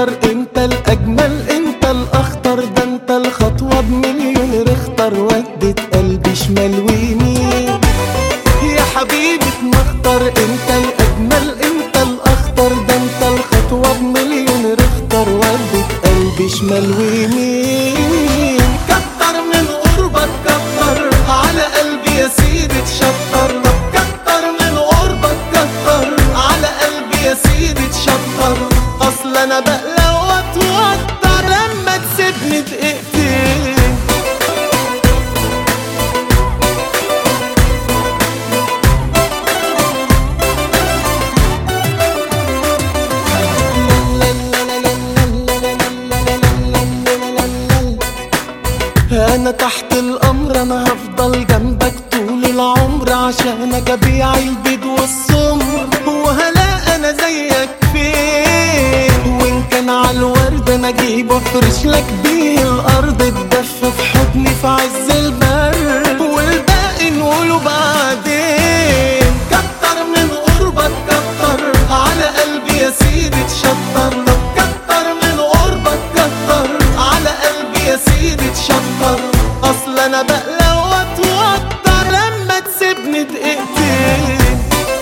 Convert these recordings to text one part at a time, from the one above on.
مختار انت الاجمل انت الاخطر ده انت الخطوه بمليون رختر ودت قلبي شمال ويمين يا حبيبي مختار انت الاجمل انت الاخطر ده انت الخطوه بمليون رختر ودت قلبي شمال ويمين كتر من قربك كتر على قلبي يا سيدي تشطر كتر من قربك كتر على قلبي يا سيدي تشطر اصل انا بقلق واتوتر لما تسيبني دقيقتين انا تحت الامر انا هفضل جنبك طول العمر عشانك ابيع البيض والسمر وهلا انا زيك فين وان كان على الورد انا اجيب وافرش لك بيه الارض تدف في حضني في عز البر والباقي نقوله بعدين كتر من قربك كتر على قلبي يا سيدي تشطر كتر من قربك كتر على قلبي يا سيدي تشطر اصل انا بقلق واتوتر لما تسيبني دقيقتين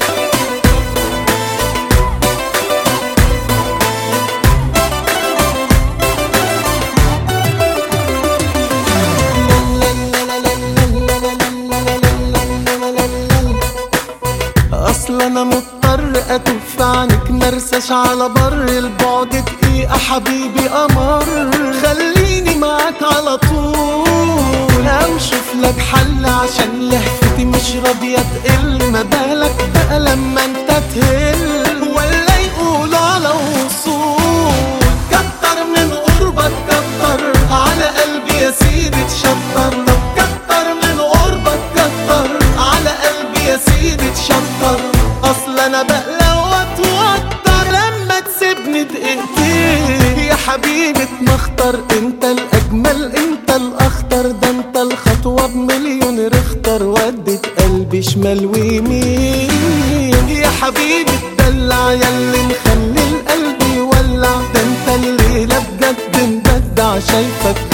اصل انا مضطر اتوف عنك مرساش على بر البعد دقيقة حبيبي قمر خليني معاك على طول او شوف لك حل عشان لهفتي مش راضية تقل ما بالك بقى لما انت تهل ولا يقولوا على وصول كتر من قربك كتر على قلبي يا سيدي تشطر كتر من قربك كتر على قلبي يا سيدي تشطر اصل انا بقلق واتوتر لما تسيبني دقيقتين يا حبيبي مختار انت الاجمل انت الاخطر ده انت الخطوه بمليون رختر ودت قلبي شمال ويمين يا حبيبي الدلع ياللي مخلي القلب يولع ده انت الليله بجد مبدع شايفك